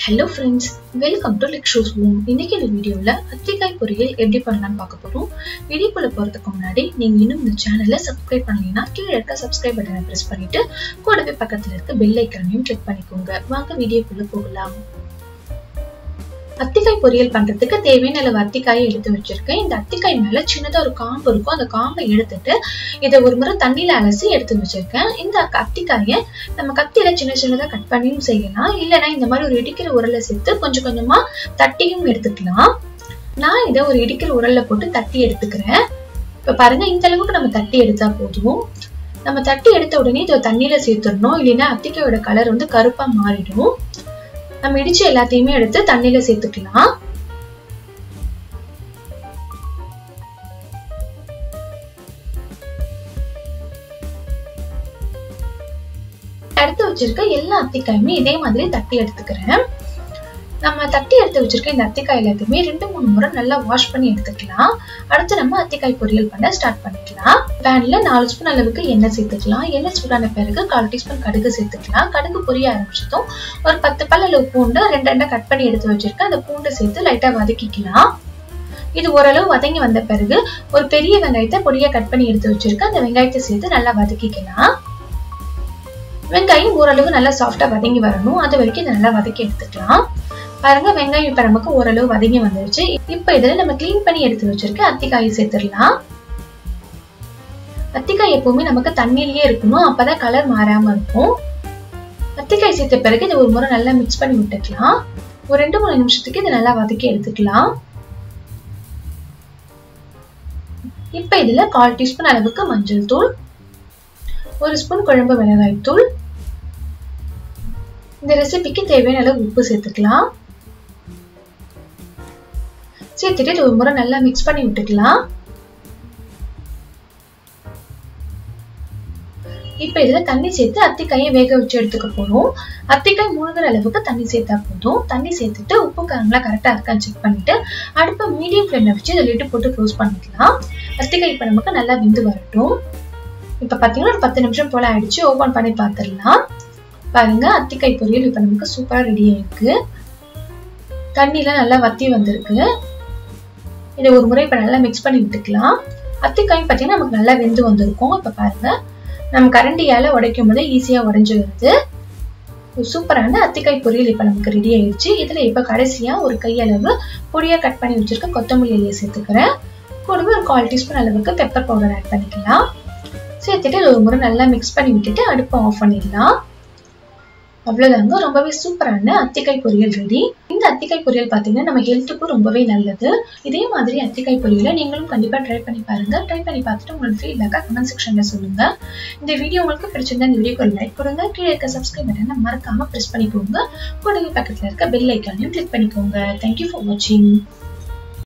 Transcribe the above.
hello friends welcome to Licious home இன்னைக்கு இந்த வீடியோவில் அத்திக்காய் பொரியல் எப்படி பண்ணலாம்னு பார்க்க போகிறோம் வீடியோக்குள்ள போகிறதுக்கு முன்னாடி நீங்கள் இன்னும் இந்த சேனலை சப்ஸ்கிரைப் பண்ணலைன்னா கீழே இருக்க சப்ஸ்கிரைப் பட்டனை ப்ரெஸ் பண்ணிட்டு கூடவே பக்கத்தில் இருக்க பெல் ஐக்கானையும் கிளிக் பண்ணிக்கோங்க வாங்க வீடியோக்குள்ள போகலாம் அத்திக்காய் பொரியல் பண்றதுக்கு தேவையான அளவு அத்திக்காயை எடுத்து வச்சிருக்கேன் இந்த அத்திக்காய் மேல சின்னதா ஒரு காம்பு இருக்கும் அந்த காம்பை எடுத்துட்டு இதை ஒரு முறை தண்ணியில அலசி எடுத்து வச்சிருக்கேன் இந்த அத்திக்காயை நம்ம கத்தியில சின்ன சின்னதா கட் பண்ணியும் செய்யலாம் இல்லைன்னா இந்த மாதிரி ஒரு இடிக்கிற உரல்ல சேர்த்து கொஞ்சம் கொஞ்சமா தட்டியும் எடுத்துக்கலாம் நான் இதை ஒரு இடிக்கிற உரல்ல போட்டு தட்டி எடுத்துக்கிறேன் இப்ப பாருங்க இந்த அளவுக்கு நம்ம தட்டி எடுத்தா போதும் நம்ம தட்டி எடுத்த உடனே இதை தண்ணியில சேர்த்துடணும் இல்லைன்னா அத்திக்காயோட கலர் வந்து கருப்பா மாறிடும் நம்ம இடிச்சு எல்லாத்தையுமே எடுத்து தண்ணியில சேர்த்துக்கலாம் எடுத்து வச்சிருக்க எல்லா அத்திக்காயுமே இதே மாதிரி தட்டி எடுத்துக்கிறேன் நம்ம தட்டி எடுத்து வச்சிருக்க இந்த அத்திக்காய் எல்லாத்தையுமே ரெண்டு மூணு முறை நல்லா வாஷ் பண்ணி எடுத்துக்கலாம் அடுத்து நம்ம அத்திக்காய் பொரியல் பண்ண ஸ்டார்ட் பண்ணிக்கலாம் பேன்ல நாலு ஸ்பூன் அளவுக்கு எண்ணெய் சேர்த்துக்கலாம் எண்ணெய் சூடான பிறகு கால் டீஸ்பூன் கடுகு சேர்த்துக்கலாம் கடுகு பொரிய ஆரம்பிச்சதும் ஒரு பத்து பல் அளவு பூண்டு ரெண்டு ரெண்டா கட் பண்ணி எடுத்து வச்சிருக்கேன் அந்த பூண்டை சேர்த்து லைட்டா வதக்கிக்கலாம் இது ஓரளவு வதங்கி வந்த பிறகு ஒரு பெரிய வெங்காயத்தை பொடியா கட் பண்ணி எடுத்து வச்சிருக்கேன் அந்த வெங்காயத்தை சேர்த்து நல்லா வதக்கிக்கலாம் வெங்காயம் ஓரளவு நல்லா சாஃப்டா வதங்கி வரணும் அது வரைக்கும் இதை நல்லா வதக்கி எடுத்துக்கலாம் பாருங்க வெங்காயம் இப்ப நமக்கு ஓரளவு வதங்கி வந்துருச்சு இப்ப இதுல நம்ம கிளீன் பண்ணி எடுத்து வச்சிருக்க அத்திக்காயை சேர்த்துடலாம் அத்திக்காய் எப்பவுமே நமக்கு தண்ணியிலேயே இருக்கணும் அப்பதான் கலர் மாறாம இருக்கும் அத்திக்காய் சேர்த்த பிறகு இதை ஒரு முறை நல்லா மிக்ஸ் பண்ணி விட்டுக்கலாம் ஒரு ரெண்டு மூணு நிமிஷத்துக்கு இதை நல்லா வதக்கி எடுத்துக்கலாம் இப்ப இதுல கால் டீஸ்பூன் அளவுக்கு மஞ்சள் தூள் ஒரு ஸ்பூன் குழம்பு மிளகாய் தூள் இந்த ரெசிபிக்கு தேவையான அளவு உப்பு சேர்த்துக்கலாம் சேர்த்துட்டு இது ஒரு முறை நல்லா மிக்ஸ் பண்ணி விட்டுக்கலாம் இப்ப இதுல தண்ணி சேர்த்து அத்திக்காயை வேக வச்சு எடுத்துக்க போறோம் அத்திக்காய் மூழ்கிற அளவுக்கு தண்ணி சேர்த்தா போதும் தண்ணி சேர்த்துட்டு உப்பு காரம்லாம் கரெக்டா இருக்கான்னு செக் பண்ணிட்டு அடுப்பை மீடியம் ஃப்ளேம்ல வச்சு இதை லிட்டு போட்டு க்ளோஸ் பண்ணிக்கலாம் அத்திக்காய் இப்ப நமக்கு நல்லா வெந்து வரட்டும் இப்ப பாத்தீங்கன்னா ஒரு பத்து நிமிஷம் போல ஆயிடுச்சு ஓபன் பண்ணி பார்த்துடலாம் பாருங்க அத்திக்காய் பொரியல் இப்ப நமக்கு சூப்பரா ரெடி ஆயிருக்கு தண்ணிலாம் நல்லா வத்தி வந்திருக்கு இதை ஒரு முறை இப்ப நல்லா மிக்ஸ் பண்ணி விட்டுக்கலாம் அத்திக்காய் பார்த்தீங்கன்னா நமக்கு நல்லா வெந்து வந்திருக்கும் இப்ப பாருங்க நம்ம கரண்டியால உடைக்கும் போது ஈஸியா உடைஞ்சு வருது சூப்பரான அத்திக்காய் பொரியல் இப்ப நமக்கு ரெடி ஆயிடுச்சு இதுல இப்ப கடைசியா ஒரு கையளவு பொடியா கட் பண்ணி வச்சிருக்க கொத்தமல்லி இலையை சேர்த்துக்கிறேன் கூடவே ஒரு கால் டீஸ்பூன் அளவுக்கு பெப்பர் பவுடர் ஆட் பண்ணிக்கலாம் சேர்த்துட்டு ஒரு முறை நல்லா மிக்ஸ் பண்ணி விட்டுட்டு அடுப்பை ஆஃப் பண்ணிடலாம் அவ்வளவுதாங்க ரொம்பவே சூப்பரான அத்திக்காய் பொரியல் ரெடி இந்த அத்திக்காய் பொரியல் பார்த்தீங்கன்னா நம்ம ஹெல்த்துக்கும் ரொம்பவே நல்லது இதே மாதிரி அத்திக்காய் பொரியலை நீங்களும் கண்டிப்பா ட்ரை பண்ணி பாருங்க ட்ரை பண்ணி பார்த்துட்டு உங்களோட ஃபீட்பேக்கை கமெண்ட் செக்ஷன்ல சொல்லுங்க இந்த வீடியோ உங்களுக்கு பிடிச்சிருந்தா இந்த வீடியோக்கு ஒரு லைக் கொடுங்க கீழே இருக்க சப்ஸ்கிரைப் பட்டனை மறக்காம பிரஸ் பண்ணிக்கோங்க கூடவே பக்கத்துல இருக்க பெல் ஐக்கானையும் கிளிக் பண்ணிக்கோங்க தேங்க்யூ ஃபார் வாட்சிங்